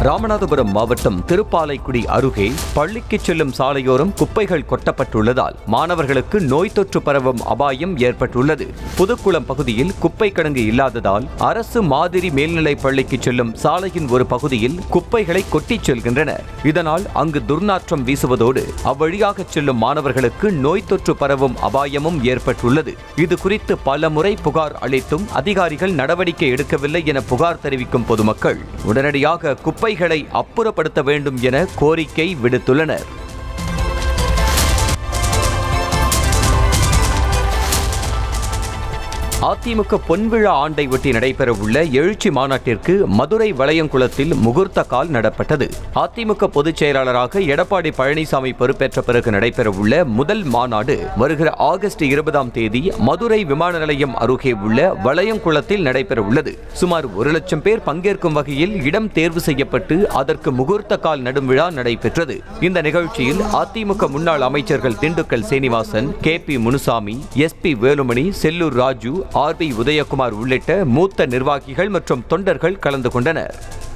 ராமநாதபுரம் மாவட்டம் திருப்பாலைக்குடி அருகே பள்ளிக்கு செல்லும் சாலையோரம் குப்பைகள் கொட்டப்பட்டுள்ளதால் மாணவர்களுக்கு நோய் தொற்று பரவும் அபாயம் ஏற்பட்டுள்ளது புதுக்குளம் பகுதியில் குப்பை கிடங்கு இல்லாததால் அரசு மாதிரி மேல்நிலைப் பள்ளிக்கு செல்லும் சாலையின் ஒரு பகுதியில் குப்பைகளை கொட்டிச் செல்கின்றனர் இதனால் அங்கு துர்நாற்றம் வீசுவதோடு அவ்வழியாக செல்லும் மாணவர்களுக்கு நோய் தொற்று பரவும் அபாயமும் ஏற்பட்டுள்ளது இது குறித்து பல முறை புகார் அளித்தும் அதிகாரிகள் நடவடிக்கை எடுக்கவில்லை என புகார் தெரிவிக்கும் பொதுமக்கள் உடனடியாக குப்பைகளை அப்புறப்படுத்த வேண்டும் என கோரிக்கை விடுத்துள்ளனர் அதிமுக பொன்விழா ஆண்டை ஒட்டி நடைபெறவுள்ள எழுச்சி மாநாட்டிற்கு மதுரை வளையங்குளத்தில் முகூர்த்த கால் நடப்பட்டது அதிமுக பொதுச் செயலாளராக எடப்பாடி பழனிசாமி பொறுப்பேற்ற பிறகு நடைபெறவுள்ள முதல் மாநாடு வருகிற ஆகஸ்ட் இருபதாம் தேதி மதுரை விமான நிலையம் அருகே உள்ள வளையங்குளத்தில் நடைபெறவுள்ளது சுமார் ஒரு லட்சம் பேர் பங்கேற்கும் வகையில் இடம் தேர்வு செய்யப்பட்டு அதற்கு முகூர்த்த கால் நடும் விழா நடைபெற்றது இந்த நிகழ்ச்சியில் அதிமுக முன்னாள் அமைச்சர்கள் Dindigul Srinivasan K P Munusamy S P Velumani Sellur Raju R B Udhayakumar உள்ளிட்ட மூத்த நிர்வாகிகள் மற்றும் தொண்டர்கள் கலந்து கொண்டனர்